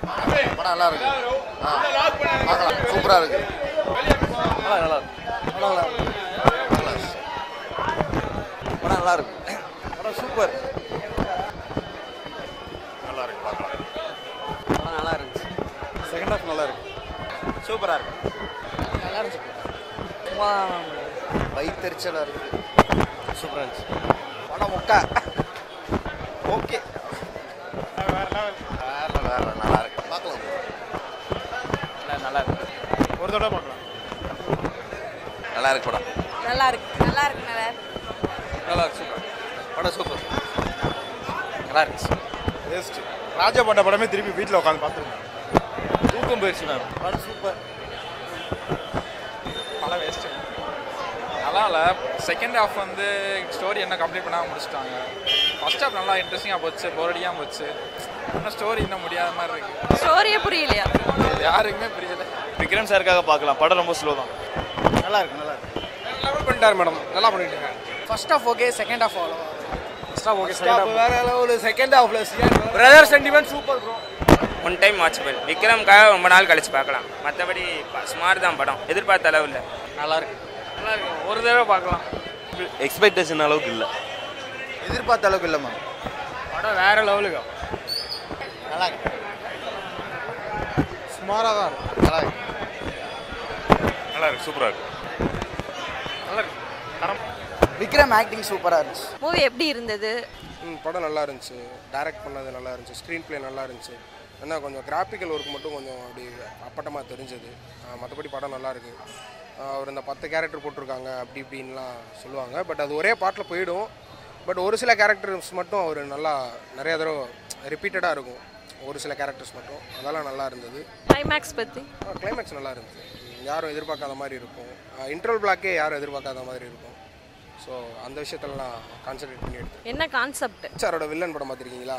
படம் நல்லா இருக்கு ஆ பார்க்கலாம் சூப்பராக இருக்கு நல்லா நல்லா இருக்கு நல்லா நல்லா இருக்கு படம் நல்லா இருக்கு படம் சூப்பர் நல்லா இருக்கு பார்க்கலாம் படம் நல்லா இருந்துச்சு செகண்ட் ஹாஃப் நல்லா இருக்கு சூப்பராக இருக்கு நல்லா இருந்துச்சு சும்மா வயிற்றுச்சலாக இருக்கு சூப்பராக இருந்துச்சு படம் முக்கா ஓகே வேற வேற நல்லா இருக்கு பார்க்கலாம் நல்லா இருக்கு ஒரு தடவை பார்க்கலாம் நல்லா இருக்கு படம் நல்லா இருக்கு நல்லா இருக்கு நல்லா நல்லா இருக்கு சூப்பர் படம் சூப்பர் நல்லா இருக்கு வேஸ்ட் ராஜா பண்ண படமே திருப்பி வீட்டில் உட்காந்து பார்த்துருக்கேன் தூக்கம் போயிடுச்சு மேம் படம் சூப்பர் படம் வேஸ்ட்டு நல்லா இல்லை செகண்ட் ஹாஃப் வந்து ஸ்டோரி என்ன கம்ப்ளீட் பண்ணாமல் முடிச்சிட்டாங்க ஃபர்ஸ்ட் ஹாஃப் நல்லா இன்ட்ரெஸ்டிங்காக போச்சு போரடியாக போச்சு இன்னும் ஸ்டோரி இன்னும் முடியாத மாதிரி இருக்கு ஸ்டோரியே புரியலையா இது யாருக்குமே புரியல விக்ரம் சாருக்காக பார்க்கலாம் படம் ரொம்ப ஸ்லோ தான் நல்லா இருக்கு நல்லா இருக்கு லெவல் பண்ணிட்டார் மேடம் நல்லா பண்ணிட்டு இருக்காங்க first half okay second half அவ்வளோ first half okay second half வேற லெவல் செகண்ட் ஹாஃப்ல brother sentiment super bro one time watchable விக்ரம்காக ரொம்ப நாள் கழிச்சு பார்க்கலாம் மற்றபடி ஸ்மார்ட் தான் படம் எதிர்பார்த்த அளவு இல்லை நல்லா இருக்கு நல்லா இருக்கு ஒரு தடவை பார்க்கலாம் எக்ஸ்பெக்டேஷன் அளவுக்கு இல்லை எதிர்பார்த்த அளவுக்கு இல்லை மேம் படம் வேற லெவலுக்கு நல்லா இருக்கு சுமாராக தான் இருக்கும் நல்லா இருக்கு நல்லா இருக்கு சூப்பராக இருக்கு நல்லா இருக்கு தரம் விக்ரம் ஆக்டிங் சூப்பராக இருந்துச்சு மூவி எப்படி இருந்தது ம் படம் நல்லா இருந்துச்சு டைரக்ட் பண்ணது நல்லா இருந்துச்சு ஸ்க்ரீன் ப்ளே நல்லா இருந்துச்சு என்ன கொஞ்சம் கிராஃபிக்கல் ஒர்க் மட்டும் கொஞ்சம் அப்படி அப்பட்டமாக தெரிஞ்சது மற்றபடி படம் நல்லா இருக்கு ஆஹ் அவர் இந்த பத்து கேரக்டர் போட்டிருக்காங்க அப்படி இப்படின்லாம் சொல்லுவாங்க பட் அது ஒரே பாட்டில் போயிடும் பட் ஒரு சில கேரக்டர்ஸ் மட்டும் அவர் நல்லா நிறைய தடவை ரிப்பீட்டடாக இருக்கும் ஒரு சில கேரக்டர்ஸ் மட்டும் அதெல்லாம் நல்லா இருந்தது கிளைமேக்ஸ் பற்றி கிளைமேக்ஸ் நல்லா இருந்துச்சு யாரும் எதிர்பார்க்காத மாதிரி இருக்கும் இன்டர்வல் பிளாக்கே யாரும் எதிர்பார்க்காத மாதிரி இருக்கும் ஸோ அந்த விஷயத்தெல்லாம் கான்சென்ட்ரேட் பண்ணி எடுத்து என்ன கான்செப்ட் சாரோட வில்லன் படம் பார்த்துருக்கீங்களா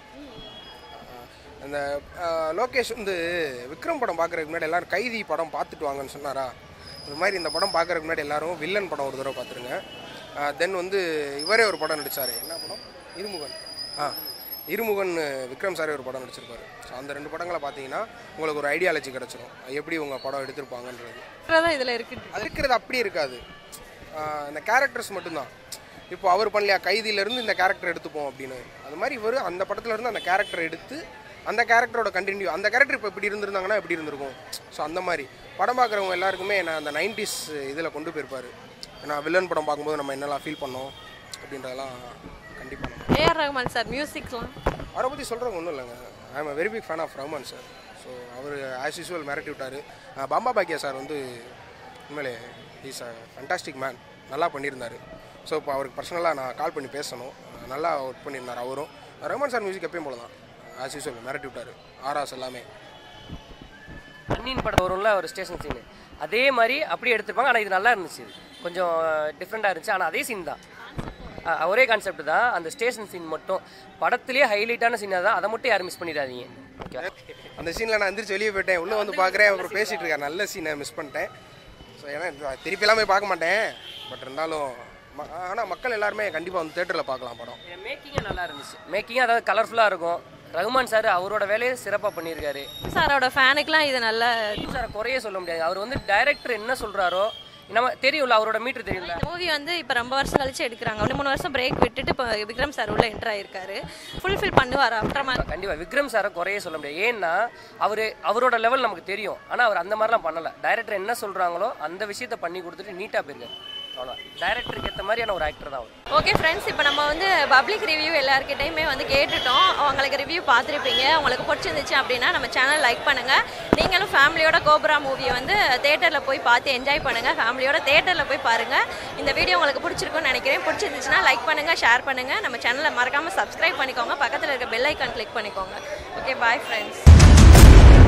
அந்த அஹ், லோகேஷ் வந்து விக்ரம் படம் பார்க்குறதுக்கு முன்னாடி எல்லாரும் கைதி படம் பார்த்துட்டு வாங்கன்னு சொன்னாரா இது மாதிரி இந்த படம் பார்க்குறதுக்கு முன்னாடி எல்லாரும் வில்லன் படம் ஒரு தடவை பார்த்துருங்க தென் வந்து இவரே ஒரு படம் நடிச்சார் என்ன படம் இருமுகன் ஆ இருமுகன் விக்ரம் சாரே ஒரு படம் நடிச்சிருப்பாரு ஸோ அந்த ரெண்டு படங்களை பார்த்தீங்கன்னா உங்களுக்கு ஒரு ஐடியாலஜி கிடச்சிரும் எப்படி உங்கள் படம் எடுத்திருப்பாங்கன்றது தான் இதில் இருக்கு அது இருக்கிறது அப்படியே இருக்காது ஆஹ் இந்த கேரக்டர்ஸ் மட்டும்தான் இப்போ அவர் பண்ணலையா கைதியிலேருந்து இந்த கேரக்டர் எடுத்துப்போம் அப்படின்னு அது மாதிரி இவர் அந்த படத்துல இருந்து அந்த கேரக்டர் எடுத்து அந்த கேரக்டரோட கண்டினியூ அந்த கேரக்டர் இப்போ இப்படி இருந்திருந்தாங்கன்னா எப்படி இருந்திருக்கும் ஸோ அந்த மாதிரி படம் பார்க்குறவங்க எல்லாருக்குமே நான் அந்த நைன்டிஸ் இதில் கொண்டு போயிருப்பார் நான் வில்லன் படம் பார்க்கும்போது நம்ம என்னெல்லாம் ஃபீல் பண்ணோம் அப்படின்றதெல்லாம் கண்டிப்பாக நம்ம ஏஆர் ரஹ்மான் சார் மியூசிக்லாம் அவரை பற்றி சொல்கிறவங்க ஒன்றும் இல்லைங்க I am very big fan of Rahman sir so அவர் ஆஸ் யூஸ்வல் மிரட்டி விட்டார் பாம்பா பாக்கியா சார் வந்து உண்மையிலே இஸ் அ ஃபண்டாஸ்டிக் மேன் நல்லா பண்ணியிருந்தார் ஸோ இப்போ அவருக்கு பர்சனலாக நான் கால் பண்ணி பேசணும் அஹ் நல்லா ஒர்க் பண்ணியிருந்தார் அவரும் ரஹ்மான் சார் மியூசிக் எப்பயும் போல தான் ஆஸ் யூஸ்வல் மிரட்டி விட்டார் ஆர்ஆஸ் எல்லாமே அன்னியின் படம் வரும்ல ஒரு ஸ்டேஷன் சீனு அதே மாதிரி அப்படியே எடுத்திருப்பாங்க ஆனால் இது நல்லா இருந்துச்சு இது. கொஞ்சம் டிஃப்ரெண்ட்டாக இருந்துச்சு ஆனால் அதே சீன் தான் அஹ் ஒரே கான்செப்ட் தான் அந்த ஸ்டேஷன் சீன் மட்டும் படத்துலேயே ஹைலைட்டான சீனாக தான் அதை மட்டும் யாரும் மிஸ் பண்ணிடாதீங்க ஓகே அந்த சீனில் நான் எந்திரிச்சு வெளியே போயிட்டேன் உள்ளே வந்து பார்க்குறேன் அப்புறம் பேசிகிட்டு இருக்கார் நல்ல சீனை மிஸ் பண்ணிட்டேன் ஸோ ஏன்னா இது திருப்பி எல்லாமே பார்க்க மாட்டேன் பட் இருந்தாலும் ஆனால் மக்கள் எல்லாருமே கண்டிப்பாக வந்து தேட்டரில் பார்க்கலாம் படம் மேக்கிங்கே நல்லா இருந்துச்சு மேக்கிங் அதாவது கலர்ஃபுல்லாக இருக்கும் ரகுமான் சார் அவரோட வேலையை சிறப்பாக பண்ணியிருக்காரு சாரோட ஃபேனுக்குலாம் இது நல்ல சார் குறைய சொல்ல முடியாது அவர் வந்து டைரக்டர் என்ன சொல்கிறாரோ நம்ம தெரியும்ல அவரோட மீட்டர் தெரியும்ல இந்த மூவி வந்து இப்போ ரொம்ப வருஷம் கழிச்சு எடுக்கிறாங்க ரெண்டு மூணு வருஷம் பிரேக் விட்டுட்டு இப்போ விக்ரம் சார் உள்ள என்டர் ஆயிருக்காரு ஃபுல்ஃபில் பண்ணுவார் அப்புறமா கண்டிப்பா விக்ரம் சாரை குறைய சொல்ல முடியாது ஏன்னா அவரு அவரோட லெவல் நமக்கு தெரியும் ஆனா அவர் அந்த மாதிரிலாம் பண்ணல டைரக்டர் என்ன சொல்றாங்களோ அந்த விஷயத்த பண்ணி கொடுத்துட்டு நீட்டா போயிருக்காரு அவ்வளோ டைரக்டருக்கு ஏற்ற மாதிரியான ஒரு ஆக்டர் தான் அவர் ஓகே ஃப்ரெண்ட்ஸ் இப்போ நம்ம வந்து பப்ளிக் ரிவ்யூ எல்லாருக்கிட்டையுமே வந்து கேட்டுட்டோம் அவங்களுக்கு ரிவ்யூ பார்த்துருப்பீங்க உங்களுக்கு பிடிச்சிருந்துச்சு அப்படின்னா நம்ம சேனல் லைக் பண்ணுங்கள் நீங்களும் ஃபேமிலியோட கோப்ரா மூவியை வந்து தேட்டரில் போய் பார்த்து என்ஜாய் பண்ணுங்கள் ஃபேமிலியோட தேட்டரில் போய் பாருங்கள் இந்த வீடியோ உங்களுக்கு பிடிச்சிருக்கும்னு நினைக்கிறேன் பிடிச்சிருந்துச்சுன்னா லைக் பண்ணுங்கள் ஷேர் பண்ணுங்கள் நம்ம சேனலை மறக்காமல் சப்ஸ்கிரைப் பண்ணிக்கோங்க பக்கத்தில் இருக்க பெல் ஐக்கான் கிளிக் பண்ணிக்கோங்க ஓகே பாய் ஃப்ரெண்ட்ஸ்